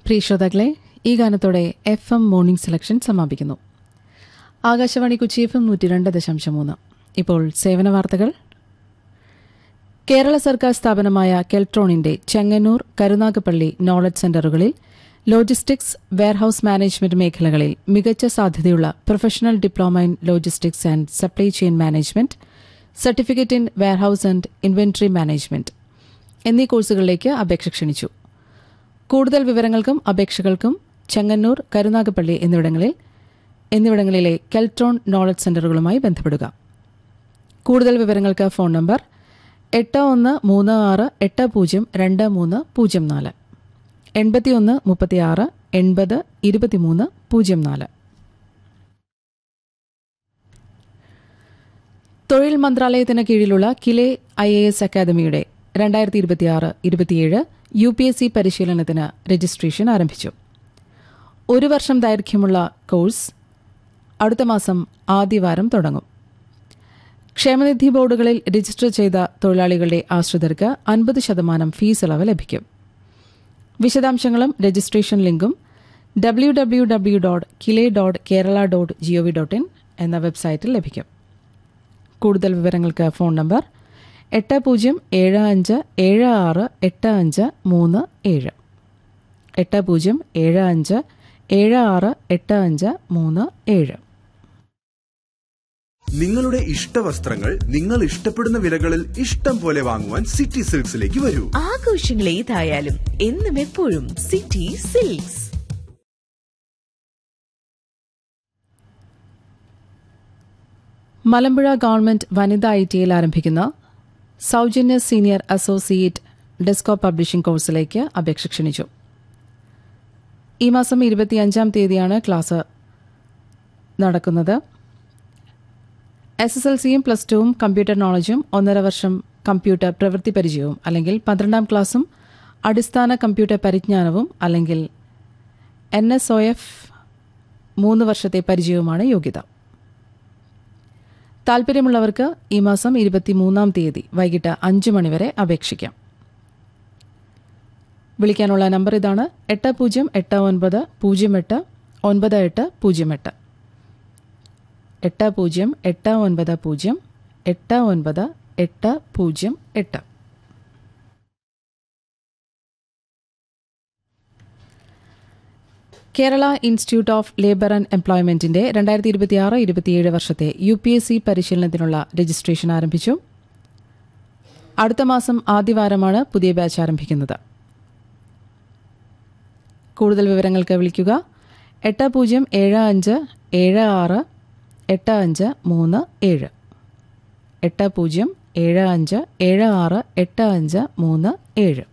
പ്രിയ ശ്രോതാക്കളെ ഈ ഗാനത്തോടെ എഫ് എം മോർണിംഗ് സെലക്ഷൻ സമാപിക്കുന്നു ആകാശവാണി കൊച്ചി എഫ് എം നൂറ്റി രണ്ട് ദശാംശം മൂന്ന് ഇപ്പോൾ സേവന വാർത്തകൾ കേരള സർക്കാർ സ്ഥാപനമായ കെൽട്രോണിന്റെ ചെങ്ങന്നൂർ കരുനാഗപ്പള്ളി നോളജ് സെന്ററുകളിൽ ലോജിസ്റ്റിക്സ് വെയർഹൌസ് മാനേജ്മെന്റ് മേഖലകളിൽ മികച്ച സാധ്യതയുള്ള professional diploma in logistics and supply chain management certificate in warehouse and inventory management എന്നീ കോഴ്സുകളിലേക്ക് അപേക്ഷ ക്ഷണിച്ചു കൂടുതൽ വിവരങ്ങൾക്കും അപേക്ഷകൾക്കും ചെങ്ങന്നൂർ കരുനാഗപ്പള്ളി എന്നിവിടങ്ങളിൽ എന്നിവിടങ്ങളിലെ കെൽട്രോൺ നോളജ് സെന്ററുകളുമായി ബന്ധപ്പെടുക കൂടുതൽ വിവരങ്ങൾക്ക് ഫോൺ നമ്പർ എട്ട് ഒന്ന് മൂന്ന് ആറ് എട്ട് പൂജ്യം രണ്ട് മൂന്ന് പൂജ്യം നാല് എൺപത്തിയൊന്ന് മുപ്പത്തിയാറ് എൺപത് ഇരുപത്തിമൂന്ന് പൂജ്യം നാല് തൊഴിൽ മന്ത്രാലയത്തിന് കീഴിലുള്ള കിലെ ഐ എ എസ് അക്കാദമിയുടെ രണ്ടായിരത്തി ഇരുപത്തിയാറ് ഇരുപത്തിയേഴ് യു പി എസ് സി പരിശീലനത്തിന് രജിസ്ട്രേഷൻ ആരംഭിച്ചു ഒരു വർഷം ദൈർഘ്യമുള്ള കോഴ്സ് അടുത്ത മാസം ആദ്യവാരം തുടങ്ങും ക്ഷേമനിധി ബോർഡുകളിൽ രജിസ്റ്റർ ചെയ്ത തൊഴിലാളികളുടെ ആശ്രിതർക്ക് അൻപത് ശതമാനം ഫീസ് ഇളവ് ലഭിക്കും വിശദാംശങ്ങളും രജിസ്ട്രേഷൻ ലിങ്കും W W W dot KILE dot Kerala dot gov dot in എന്ന വെബ്സൈറ്റിൽ ലഭിക്കും കൂടുതൽ വിവരങ്ങൾക്ക് ഫോൺ നമ്പർ എട്ട് പൂജ്യം ഏഴ് അഞ്ച് ഏഴ് ആറ് എട്ട് അഞ്ച് മൂന്ന് ഏഴ് എട്ട് പൂജ്യം ഏഴ് അഞ്ച് ഏഴ് ആറ് എട്ട് അഞ്ച് മൂന്ന് ഏഴ് നിങ്ങളുടെ ഇഷ്ട വസ്ത്രങ്ങൾ നിങ്ങൾ ഇഷ്ടപ്പെടുന്ന വിലകളിൽ ഇഷ്ടം പോലെ വാങ്ങുവാൻ സിറ്റി സിൽക്സിലേക്ക് വരൂ ആഘോഷങ്ങൾ ഏതായാലും എന്നും എപ്പോഴും സിറ്റി സിൽക്സ് മലമ്പുഴ ഗവൺമെന്റ് വനിതാ ഐ ടിയിൽ ആരംഭിക്കുന്ന സൗജന്യ സീനിയർ അസോസിയേറ്റ് ഡെസ്കോ പബ്ലിഷിംഗ് കോഴ്സിലേക്ക് അപേക്ഷ ക്ഷണിച്ചു ഈ മാസം ഇരുപത്തിയഞ്ചാം തീയതിയാണ് ക്ലാസ് നടക്കുന്നത് എസ് എസ് എൽ സിയും പ്ലസ് ടുവും കമ്പ്യൂട്ടർ നോളജും ഒന്നര വർഷം കമ്പ്യൂട്ടർ പ്രവൃത്തി പരിചയവും അല്ലെങ്കിൽ പന്ത്രണ്ടാം ക്ലാസും അടിസ്ഥാന കമ്പ്യൂട്ടർ പരിജ്ഞാനവും അല്ലെങ്കിൽ എൻ എസ് ഒ എഫ് മൂന്ന് വർഷത്തെ പരിചയവുമാണ് യോഗ്യത താൽപര്യമുള്ളവർക്ക് ഈ മാസം ഇരുപത്തിമൂന്നാം തീയതി വൈകിട്ട് അഞ്ച് മണിവരെ അപേക്ഷിക്കാം വിളിക്കാനുള്ള നമ്പർ ഇതാണ് എട്ട് പൂജ്യം എട്ട് ഒൻപത് പൂജ്യം എട്ട് ഒൻപത് എട്ട് പൂജ്യം എട്ട് എട്ട് പൂജ്യം എട്ട് ഒൻപത് പൂജ്യം എട്ട് ഒൻപത് എട്ട് പൂജ്യം എട്ട് Kerala institute of labour and എംപ്ലോയ്മെന്റിന്റെ രണ്ടായിരത്തി ഇരുപത്തിയാറ് ഇരുപത്തിയേഴ് വർഷത്തെ യു പി എസ് സി പരിശീലനത്തിനുള്ള രജിസ്ട്രേഷൻ ആരംഭിച്ചു അടുത്ത മാസം ആദ്യവാരമാണ് പുതിയ ബാച്ച് ആരംഭിക്കുന്നത് കൂടുതൽ വിവരങ്ങൾക്ക് വിളിക്കുക എട്ട് പൂജ്യം ഏഴ് അഞ്ച് ഏഴ് ആറ് എട്ട് അഞ്ച് മൂന്ന് ഏഴ് എട്ട് പൂജ്യം ഏഴ് അഞ്ച് ഏഴ് ആറ് എട്ട് അഞ്ച് മൂന്ന് ഏഴ്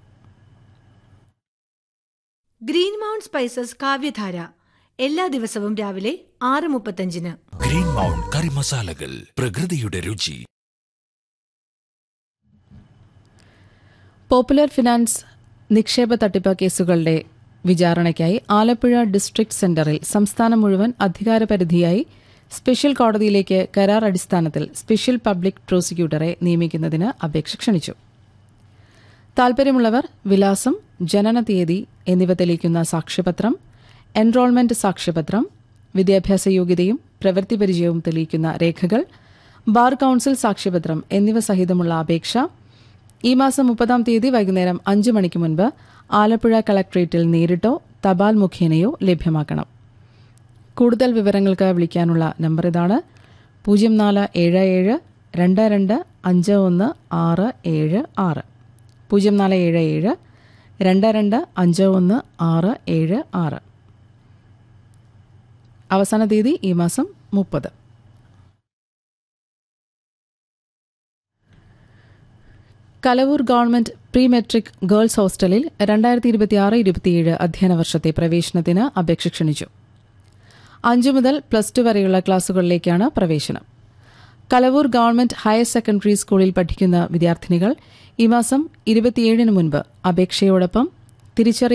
ഗ്രീൻ മൗണ്ട് സ്പൈസസ് കാവ്യധാര എല്ലാ ദിവസവും രാവിലെ ആറ് മുപ്പത്തഞ്ചിന് ഗ്രീൻ മൗണ്ട് കറി മസാലകൾ പ്രകൃതിയുടെ രുചി പോപ്പുലർ ഫിനാൻസ് നിക്ഷേപ തട്ടിപ്പ് കേസുകളുടെ വിചാരണയ്ക്കായി ആലപ്പുഴ ഡിസ്ട്രിക്ട് സെന്ററിൽ സംസ്ഥാനം മുഴുവൻ അധികാരപരിധിയായി സ്പെഷ്യൽ കോടതിയിലേക്ക് കരാർ അടിസ്ഥാനത്തിൽ സ്പെഷ്യൽ പബ്ലിക് പ്രോസിക്യൂട്ടറെ നിയമിക്കുന്നതിന് അപേക്ഷ ക്ഷണിച്ചു താൽപര്യമുള്ളവർ വിലാസം ജനന തീയതി എന്നിവ തെളിയിക്കുന്ന സാക്ഷ്യപത്രം എൻറോൾമെന്റ് സാക്ഷ്യപത്രം വിദ്യാഭ്യാസ യോഗ്യതയും പ്രവൃത്തി പരിചയവും തെളിയിക്കുന്ന രേഖകൾ ബാർ കൌൺസിൽ സാക്ഷ്യപത്രം എന്നിവ സഹിതമുള്ള അപേക്ഷ ഈ മാസം മുപ്പതാം തീയതി വൈകുന്നേരം അഞ്ച് മണിക്ക് മുൻപ് ആലപ്പുഴ കളക്ട്രേറ്റിൽ നേരിട്ടോ തപാൽ മുഖേനയോ ലഭ്യമാക്കണം കൂടുതൽ വിവരങ്ങൾക്ക് വിളിക്കാനുള്ള നമ്പർ ഇതാണ് പൂജ്യം നാല് ഏഴ് ഏഴ് രണ്ട് രണ്ട് അഞ്ച് ഒന്ന് ആറ് ഏഴ് ആറ് പൂജ്യം നാല് ഏഴ് ഏഴ് രണ്ട് രണ്ട് അഞ്ച് ഒന്ന് ആറ് ഏഴ് ആറ് അവസാന തീയതി ഈ മാസം മുപ്പത് Kalavoor government pre metric girls ഹോസ്റ്റലിൽ രണ്ടായിരത്തി ഇരുപത്തിയാറ് ഇരുപത്തിയേഴ് അധ്യയന വർഷത്തെ പ്രവേശനത്തിന് അപേക്ഷ ക്ഷണിച്ചു അഞ്ചു മുതൽ പ്ലസ് ടു വരെയുള്ള ക്ലാസുകളിലേക്കാണ് പ്രവേശനം കലവൂർ ഗവൺമെന്റ് ഹയർ സെക്കൻഡറി സ്കൂളിൽ പഠിക്കുന്ന വിദ്യാർത്ഥിനികൾ ഈ മാസം ഇരുപത്തിയേഴിന് മുൻപ് അപേക്ഷയോടൊപ്പം തിരിച്ചറിയൽ